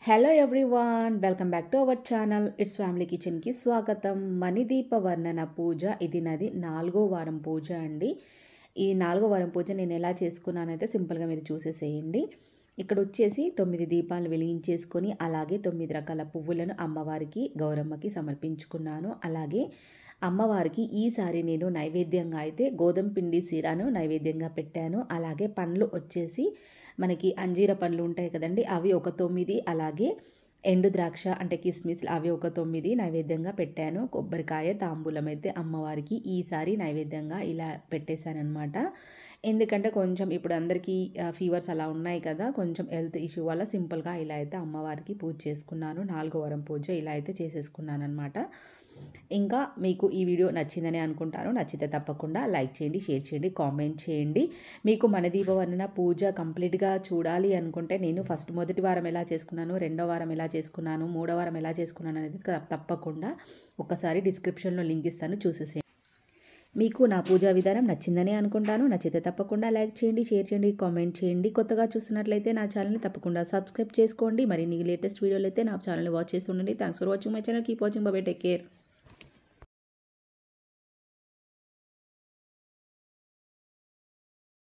hello everyone welcome back to our channel it's family కిచెన్కి స్వాగతం మణిదీప వర్ణన పూజ ఇది నాది నాలుగో వారం పూజ అండి ఈ నాలుగో వారం పూజ నేను ఎలా చేసుకున్నానైతే సింపుల్గా మీరు చూసేసేయండి ఇక్కడ వచ్చేసి తొమ్మిది దీపాలు వెలిగించేసుకొని అలాగే తొమ్మిది రకాల పువ్వులను అమ్మవారికి గౌరమ్మకి సమర్పించుకున్నాను అలాగే అమ్మవారికి ఈసారి నేను నైవేద్యంగా అయితే గోధుమ పిండి సీరాను నైవేద్యంగా పెట్టాను అలాగే పండ్లు వచ్చేసి మనకి అంజీర పండ్లు ఉంటాయి కదండి అవి ఒక తొమ్మిది అలాగే ఎండు ద్రాక్ష అంటే కిస్మిస్ అవి ఒక తొమ్మిది నైవేద్యంగా పెట్టాను కొబ్బరికాయ తాంబూలం అయితే అమ్మవారికి ఈసారి నైవేద్యంగా ఇలా పెట్టేశానమాట ఎందుకంటే కొంచెం ఇప్పుడు అందరికీ ఫీవర్స్ అలా ఉన్నాయి కదా కొంచెం హెల్త్ ఇష్యూ వల్ల సింపుల్గా ఇలా అయితే అమ్మవారికి పూజ చేసుకున్నాను నాలుగో వారం పూజ ఇలా అయితే చేసేసుకున్నాను అనమాట ఇంకా మీకు ఈ వీడియో నచ్చిందని అనుకుంటాను నచ్చితే తప్పకుండా లైక్ చేయండి షేర్ చేయండి కామెంట్ చేయండి మీకు మన దీపవర్ణన పూజ కంప్లీట్గా చూడాలి అనుకుంటే నేను ఫస్ట్ మొదటి వారం ఎలా చేసుకున్నాను రెండో వారం ఎలా చేసుకున్నాను మూడో వారం ఎలా చేసుకున్నాను అనేది తప్పకుండా ఒకసారి డిస్క్రిప్షన్లో లింక్ ఇస్తాను చూసేసేయండి మీకు నా పూజా విధానం నచ్చిందని అనుకుంటాను నచ్చితే తప్పకుండా లైక్ చేయండి షేర్ చేయండి కామెంట్ చేయండి కొత్తగా చూస్తున్నట్లయితే నా ఛానల్ని తప్పకుండా సబ్స్క్రైబ్ చేసుకోండి మరి నీ లేటెస్ట్ వీడియోలు అయితే నా ఛానల్ని వాచ్ చేస్తుండండి thanks for watching my channel keep watching బాబే టేక్ కేర్